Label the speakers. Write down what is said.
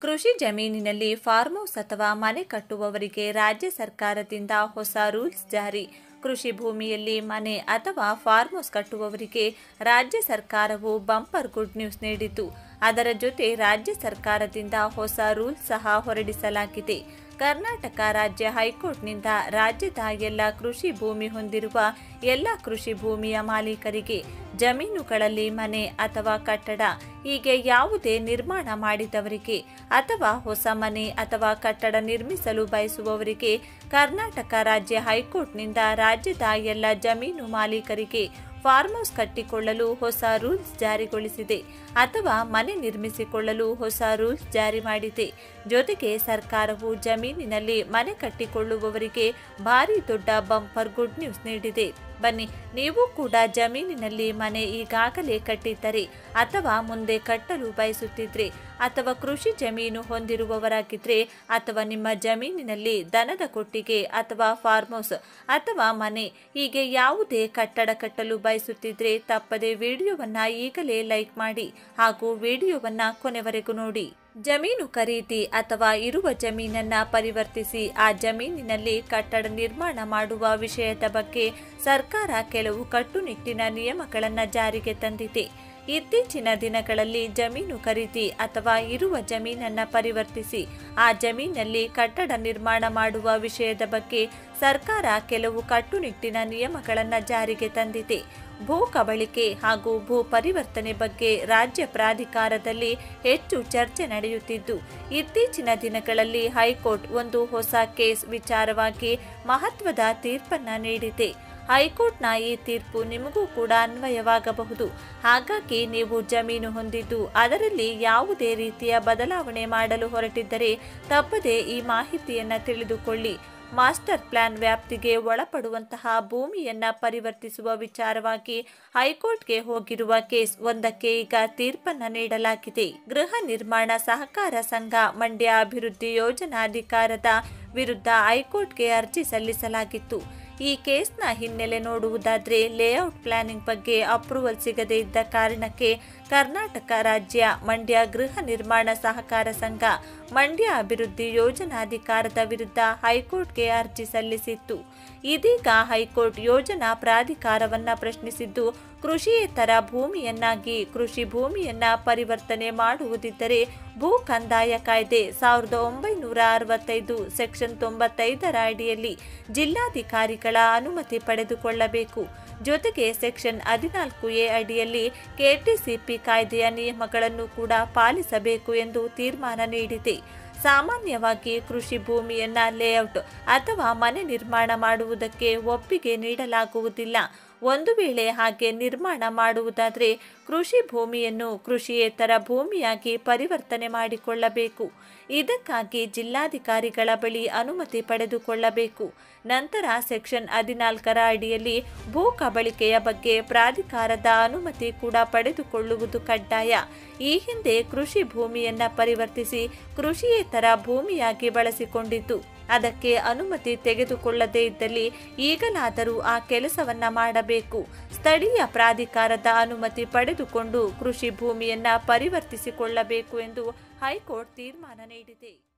Speaker 1: ಕೃಷಿ ಜಮೀನಿನಲ್ಲಿ farm house ಅಥವಾ ಮನೆ ಕಟ್ಟುವವರಿಗೆ ರಾಜ್ಯ ಸರ್ಕಾರದಿಂದ ಹೊಸ ರೂಲ್ಸ್ ಜಾರಿ ಕೃಷಿ ಭೂಮಿಯಲ್ಲಿ ಮನೆ ಅಥವಾ ಫಾರ್ಮ್ ಹೌಸ್ ಕಟ್ಟುವವರಿಗೆ ರಾಜ್ಯ ಸರ್ಕಾರವು ಬಂಪರ್ ಗುಡ್ ನ್ಯೂಸ್ ನೀಡಿತು ಅದರ ಜೊತೆ ರಾಜ್ಯ ಸರ್ಕಾರದಿಂದ ಹೊಸ ರೂಲ್ಸ್ ಸಹ ಹೊರಡಿಸಲಾಗಿದೆ ಕರ್ನಾಟಕ ರಾಜ್ಯ ಹೈಕೋರ್ಟ್ನಿಂದ ರಾಜ್ಯದ ಎಲ್ಲ ಕೃಷಿ ಭೂಮಿ ಹೊಂದಿರುವ ಎಲ್ಲ ಕೃಷಿ ಭೂಮಿಯ ಮಾಲೀಕರಿಗೆ ಜಮೀನುಗಳಲ್ಲಿ ಮನೆ ಅಥವಾ ಕಟ್ಟಡ ಹೀಗೆ ಯಾವುದೇ ನಿರ್ಮಾಣ ಮಾಡಿದವರಿಗೆ ಅಥವಾ ಹೊಸ ಮನೆ ಅಥವಾ ಕಟ್ಟಡ ನಿರ್ಮಿಸಲು ಬಯಸುವವರಿಗೆ ಕರ್ನಾಟಕ ರಾಜ್ಯ ಹೈಕೋರ್ಟ್ನಿಂದ ರಾಜ್ಯದ ಎಲ್ಲ ಜಮೀನು ಮಾಲೀಕರಿಗೆ ಫಾರ್ಮ್ ಹೌಸ್ ಕಟ್ಟಿಕೊಳ್ಳಲು ಹೊಸ ರೂಲ್ಸ್ ಜಾರಿಗೊಳಿಸಿದೆ ಅಥವಾ ಮನೆ ನಿರ್ಮಿಸಿಕೊಳ್ಳಲು ಹೊಸ ರೂಲ್ಸ್ ಜಾರಿ ಮಾಡಿದೆ ಜೊತೆಗೆ ಸರ್ಕಾರವು ಜಮೀನಿನಲ್ಲಿ ಮನೆ ಕಟ್ಟಿಕೊಳ್ಳುವವರಿಗೆ ಭಾರಿ ದೊಡ್ಡ ಬಂಪರ್ ಗುಡ್ ನ್ಯೂಸ್ ನೀಡಿದೆ ಬನ್ನಿ ನೀವು ಕೂಡ ಜಮೀನಿನಲ್ಲಿ ಮನೆ ಈಗಾಗಲೇ ಕಟ್ಟಿದ್ದರೆ ಅಥವಾ ಮುಂದೆ ಕಟ್ಟಲು ಬಯಸುತ್ತಿದ್ರೆ ಅಥವಾ ಕೃಷಿ ಜಮೀನು ಹೊಂದಿರುವವರಾಗಿದ್ರೆ ಅಥವಾ ನಿಮ್ಮ ಜಮೀನಿನಲ್ಲಿ ದನದ ಕೊಟ್ಟಿಗೆ ಅಥವಾ ಫಾರ್ಮ್ ಹೌಸ್ ಅಥವಾ ಮನೆ ಹೀಗೆ ಯಾವುದೇ ಕಟ್ಟಡ ಕಟ್ಟಲು ಬಯಸುತ್ತಿದ್ರೆ ತಪ್ಪದೆ ವಿಡಿಯೋವನ್ನ ಈಗಲೇ ಲೈಕ್ ಮಾಡಿ ಹಾಗೂ ವಿಡಿಯೋವನ್ನ ಕೊನೆವರೆಗೂ ನೋಡಿ ಜಮೀನು ಖರೀದಿ ಅಥವಾ ಇರುವ ಜಮೀನನ್ನ ಪರಿವರ್ತಿಸಿ ಆ ಜಮೀನಿನಲ್ಲಿ ಕಟ್ಟಡ ನಿರ್ಮಾಣ ಮಾಡುವ ವಿಷಯದ ಬಗ್ಗೆ ಸರ್ಕಾರ ಕೆಲವು ಕಟ್ಟುನಿಟ್ಟಿನ ನಿಯಮಗಳನ್ನು ಜಾರಿಗೆ ತಂದಿದೆ ಇತ್ತೀಚಿನ ದಿನಗಳಲ್ಲಿ ಜಮೀನು ಖರೀದಿ ಅಥವಾ ಇರುವ ಜಮೀನನ್ನ ಪರಿವರ್ತಿಸಿ ಆ ಜಮೀನಲ್ಲಿ ಕಟ್ಟಡ ನಿರ್ಮಾಣ ಮಾಡುವ ವಿಷಯದ ಬಗ್ಗೆ ಸರ್ಕಾರ ಕೆಲವು ಕಟ್ಟುನಿಟ್ಟಿನ ನಿಯಮಗಳನ್ನು ಜಾರಿಗೆ ತಂದಿದೆ ಭೂ ಕಬಳಿಕೆ ಹಾಗೂ ಭೂ ಪರಿವರ್ತನೆ ಬಗ್ಗೆ ರಾಜ್ಯ ಪ್ರಾಧಿಕಾರದಲ್ಲಿ ಹೆಚ್ಚು ಚರ್ಚೆ ನಡೆಯುತ್ತಿದ್ದು ಇತ್ತೀಚಿನ ದಿನಗಳಲ್ಲಿ ಹೈಕೋರ್ಟ್ ಒಂದು ಹೊಸ ಕೇಸ್ ವಿಚಾರವಾಗಿ ಮಹತ್ವದ ತೀರ್ಪನ್ನ ನೀಡಿದೆ ಹೈಕೋರ್ಟ್ನ ಈ ತೀರ್ಪು ನಿಮಗೂ ಕೂಡ ಅನ್ವಯವಾಗಬಹುದು ಹಾಗಾಗಿ ನೀವು ಜಮೀನು ಹೊಂದಿದ್ದು ಅದರಲ್ಲಿ ಯಾವುದೇ ರೀತಿಯ ಬದಲಾವಣೆ ಮಾಡಲು ಹೊರಟಿದ್ದರೆ ತಪ್ಪದೆ ಈ ಮಾಹಿತಿಯನ್ನು ತಿಳಿದುಕೊಳ್ಳಿ ಮಾಸ್ಟರ್ ಪ್ಲಾನ್ ವ್ಯಾಪ್ತಿಗೆ ಒಳಪಡುವಂತಹ ಭೂಮಿಯನ್ನ ಪರಿವರ್ತಿಸುವ ವಿಚಾರವಾಗಿ ಹೈಕೋರ್ಟ್ಗೆ ಹೋಗಿರುವ ಕೇಸ್ ಒಂದಕ್ಕೆ ಈಗ ತೀರ್ಪನ್ನ ನೀಡಲಾಗಿದೆ ಗೃಹ ನಿರ್ಮಾಣ ಸಹಕಾರ ಸಂಘ ಮಂಡ್ಯ ಅಭಿವೃದ್ಧಿ ಯೋಜನಾಧಿಕಾರದ ವಿರುದ್ಧ ಹೈಕೋರ್ಟ್ಗೆ ಅರ್ಜಿ ಸಲ್ಲಿಸಲಾಗಿತ್ತು ಈ ಕೇಸ್ನ ಹಿನ್ನೆಲೆ ನೋಡುವುದಾದ್ರೆ ಲೇಔಟ್ ಪ್ಲಾನಿಂಗ್ ಬಗ್ಗೆ ಅಪ್ರೂವಲ್ ಸಿಗದೇ ಇದ್ದ ಕಾರಣಕ್ಕೆ ಕರ್ನಾಟಕ ರಾಜ್ಯ ಮಂಡ್ಯ ಗೃಹ ನಿರ್ಮಾಣ ಸಹಕಾರ ಸಂಘ ಮಂಡ್ಯ ಅಭಿವೃದ್ಧಿ ಯೋಜನಾಧಿಕಾರದ ವಿರುದ್ಧ ಹೈಕೋರ್ಟ್ಗೆ ಅರ್ಜಿ ಸಲ್ಲಿಸಿತ್ತು ಇದೀಗ ಹೈಕೋರ್ಟ್ ಯೋಜನಾ ಪ್ರಾಧಿಕಾರವನ್ನ ಪ್ರಶ್ನಿಸಿದ್ದು ಕೃಷಿಯೇತರ ಭೂಮಿಯನ್ನಾಗಿ ಕೃಷಿ ಭೂಮಿಯನ್ನ ಪರಿವರ್ತನೆ ಮಾಡುವುದಿದ್ದರೆ ಭೂ ಕಂದಾಯ ಕಾಯ್ದೆ ಸಾವಿರದ ಒಂಬೈನೂರ ಅರವತ್ತೈದು ಸೆಕ್ಷನ್ ತೊಂಬತ್ತೈದರ ಅಡಿಯಲ್ಲಿ ಜಿಲ್ಲಾಧಿಕಾರಿಗಳ ಅನುಮತಿ ಪಡೆದುಕೊಳ್ಳಬೇಕು ಜೊತೆಗೆ ಸೆಕ್ಷನ್ ಹದಿನಾಲ್ಕು ಎ ಅಡಿಯಲ್ಲಿ ಕೆಟಿಸಿಪಿ ಕಾಯ್ದೆಯ ನಿಯಮಗಳನ್ನು ಕೂಡ ಪಾಲಿಸಬೇಕು ಎಂದು ತೀರ್ಮಾನ ನೀಡಿದೆ ಸಾಮಾನ್ಯವಾಗಿ ಕೃಷಿ ಭೂಮಿಯನ್ನ ಲೇಔಟ್ ಅಥವಾ ಮನೆ ನಿರ್ಮಾಣ ಮಾಡುವುದಕ್ಕೆ ಒಪ್ಪಿಗೆ ನೀಡಲಾಗುವುದಿಲ್ಲ ಒಂದು ವೇಳೆ ಹಾಗೆ ನಿರ್ಮಾಣ ಮಾಡುವುದಾದರೆ ಕೃಷಿ ಭೂಮಿಯನ್ನು ಕೃಷಿಯೇತರ ಭೂಮಿಯಾಗಿ ಪರಿವರ್ತನೆ ಮಾಡಿಕೊಳ್ಳಬೇಕು ಇದಕ್ಕಾಗಿ ಜಿಲ್ಲಾಧಿಕಾರಿಗಳ ಬಳಿ ಅನುಮತಿ ಪಡೆದುಕೊಳ್ಳಬೇಕು ನಂತರ ಸೆಕ್ಷನ್ ಹದಿನಾಲ್ಕರ ಅಡಿಯಲ್ಲಿ ಭೂ ಕಬಳಿಕೆಯ ಬಗ್ಗೆ ಪ್ರಾಧಿಕಾರದ ಅನುಮತಿ ಕೂಡ ಪಡೆದುಕೊಳ್ಳುವುದು ಕಡ್ಡಾಯ ಈ ಹಿಂದೆ ಕೃಷಿ ಭೂಮಿಯನ್ನ ಪರಿವರ್ತಿಸಿ ಕೃಷಿಯೇತರ ಭೂಮಿಯಾಗಿ ಬಳಸಿಕೊಂಡಿದ್ದು ಅದಕ್ಕೆ ಅನುಮತಿ ತೆಗೆದುಕೊಳ್ಳದೇ ಇದ್ದಲ್ಲಿ ಈಗಲಾದರೂ ಆ ಕೆಲಸವನ್ನ ಮಾಡಬೇಕು ಸ್ಥಳೀಯ ಪ್ರಾಧಿಕಾರದ ಅನುಮತಿ ಪಡೆದುಕೊಂಡು ಕೃಷಿ ಭೂಮಿಯನ್ನ ಪರಿವರ್ತಿಸಿಕೊಳ್ಳಬೇಕು ಎಂದು ಹೈಕೋರ್ಟ್ ತೀರ್ಮಾನ ನೀಡಿದೆ